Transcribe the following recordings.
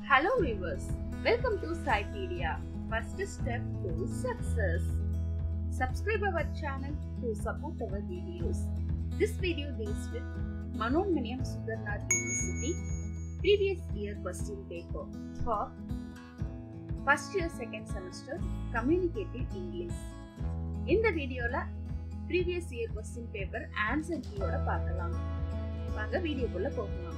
Hello viewers, welcome to Scipedia. First step to success. Subscribe our channel to support our videos. This video deals with Manonmaniam Sudarnath University previous year question paper for first year second semester communicative English. இந்த வீடியோல previous year question paper answer கீயோட பார்க்கலாம் வாங்க வீடியோக்குள்ள போகலாம்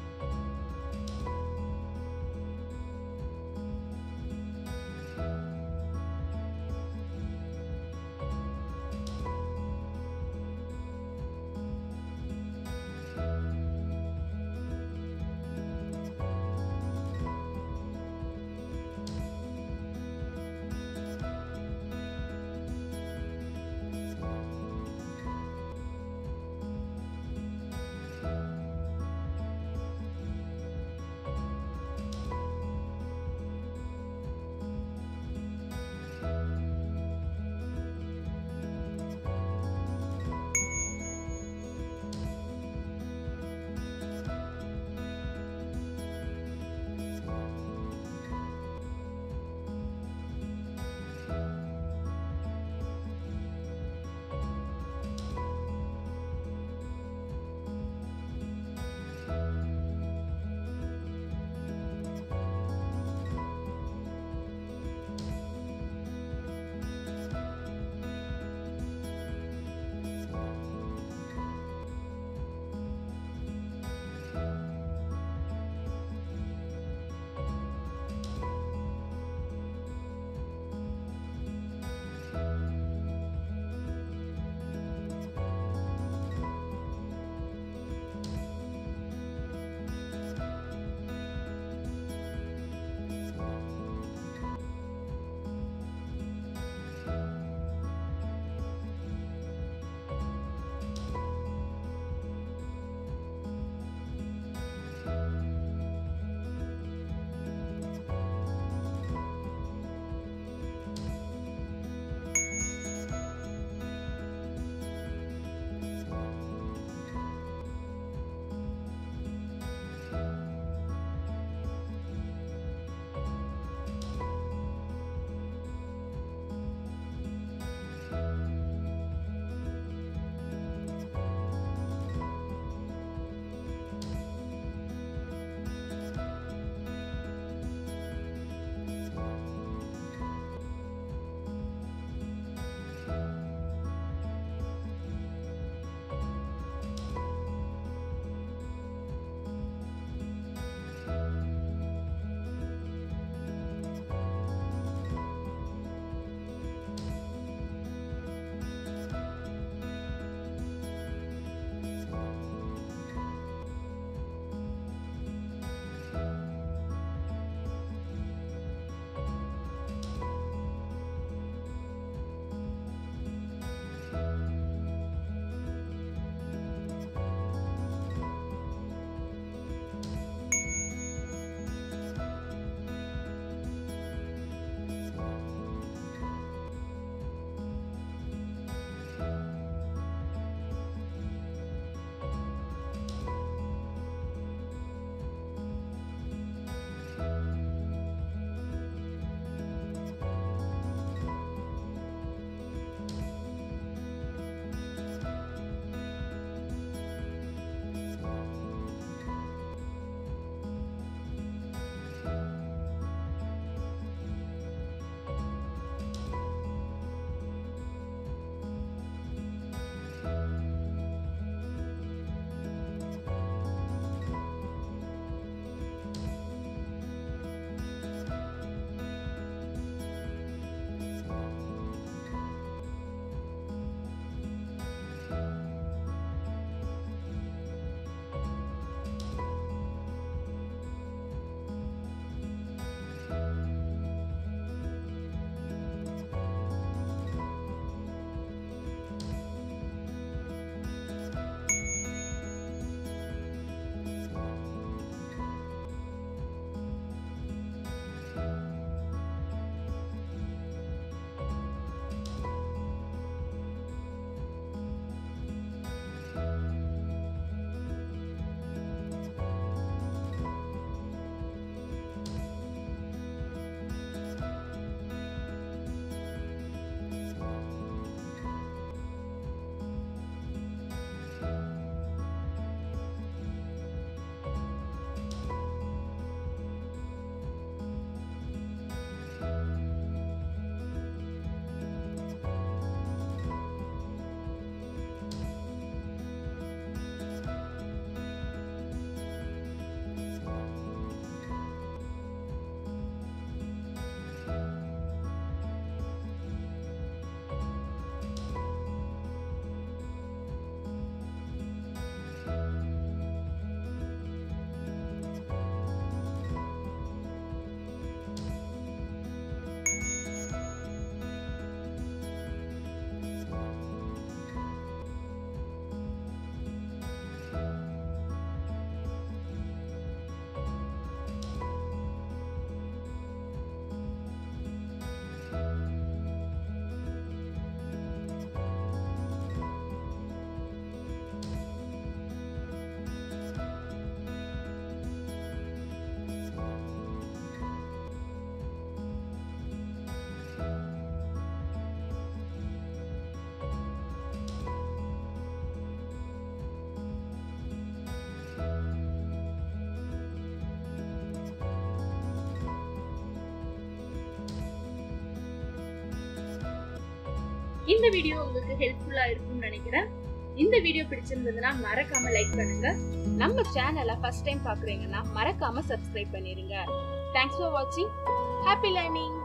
இந்த video உங்களுக்கு ஹெல்ப்ஃபுல்லா இருக்கும்னு நினைக்கிறேன் இந்த வீடியோ பிடிச்சிருந்ததுன்னா மறக்காம லைக் பண்ணுங்க நம்ம சேனலை ஃபர்ஸ்ட் டைம் பாக்குறீங்கன்னா மறக்காம சப்ஸ்கிரைப் பண்ணிருங்க தேங்க்ஸ் ஃபார் வாட்சிங் ஹாப்பி லேர்னிங்